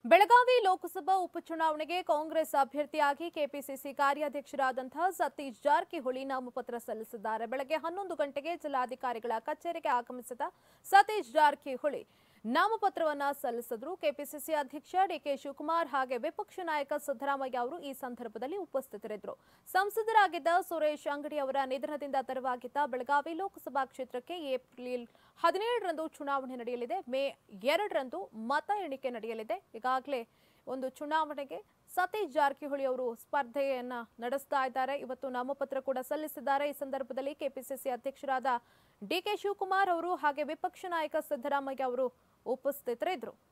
ಬೆಳಗಾವಿ ಲೋಕಸಭಾ ಉಪಚುನಾವಣೆಗೆ ಕಾಂಗ್ರೆಸ್ ಅಭ್ಯರ್ಥಿಯಾಗಿ ಕೆಪಿಸಿಸಿ ಕಾರ್ಯಾಧ್ಯಕ್ಷರಾದಂತಹ ಸತೀಶ್ ಜಾರಕಿಹೊಳಿ ನಾಮಪತ್ರ ಸಲ್ಲಿಸಿದ್ದಾರೆ ಬೆಳಗ್ಗೆ ಹನ್ನೊಂದು ಗಂಟೆಗೆ ಜಿಲ್ಲಾಧಿಕಾರಿಗಳ ಕಚೇರಿಗೆ ಆಗಮಿಸಿದ ಸತೀಶ್ ಜಾರಕಿಹೊಳಿ ನಾಮಪತ್ರವನ್ನ ಸಲ್ಲಿಸಿದ್ರು ಕೆಪಿಸಿಸಿ ಅಧ್ಯಕ್ಷ ಡಿಕೆ ಶಿವಕುಮಾರ್ ಹಾಗೆ ವಿಪಕ್ಷ ನಾಯಕ ಸಿದ್ದರಾಮಯ್ಯ ಅವರು ಈ ಸಂದರ್ಭದಲ್ಲಿ ಉಪಸ್ಥಿತರಿದ್ದರು ಸಂಸದರಾಗಿದ್ದ ಸುರೇಶ್ ಅಂಗಡಿ ಅವರ ನಿಧನದಿಂದ ತೆರವಾಗಿದ್ದ ಬೆಳಗಾವಿ ಲೋಕಸಭಾ ಕ್ಷೇತ್ರಕ್ಕೆ ಏಪ್ರಿಲ್ ಹದಿನೇಳರಂದು ಚುನಾವಣೆ ನಡೆಯಲಿದೆ ಮೇ ಎರಡರಂದು ಮತ ಎಣಿಕೆ ನಡೆಯಲಿದೆ ಈಗಾಗಲೇ ಒಂದು ಚುನಾವಣೆಗೆ ಸತೀಶ್ ಜಾರಕಿಹೊಳಿ ಅವರು ಸ್ಪರ್ಧೆಯನ್ನ ನಡೆಸ್ತಾ ಇದ್ದಾರೆ ಇವತ್ತು ನಾಮಪತ್ರ ಕೂಡ ಸಲ್ಲಿಸಿದ್ದಾರೆ ಈ ಸಂದರ್ಭದಲ್ಲಿ ಕೆಪಿಸಿಸಿ ಅಧ್ಯಕ್ಷರಾದ ಡಿಕೆ ಶಿವಕುಮಾರ್ ಅವರು ಹಾಗೆ ವಿಪಕ್ಷ ನಾಯಕ ಸಿದ್ದರಾಮಯ್ಯ ಅವರು ಉಪಸ್ಥಿತರಿದ್ದರು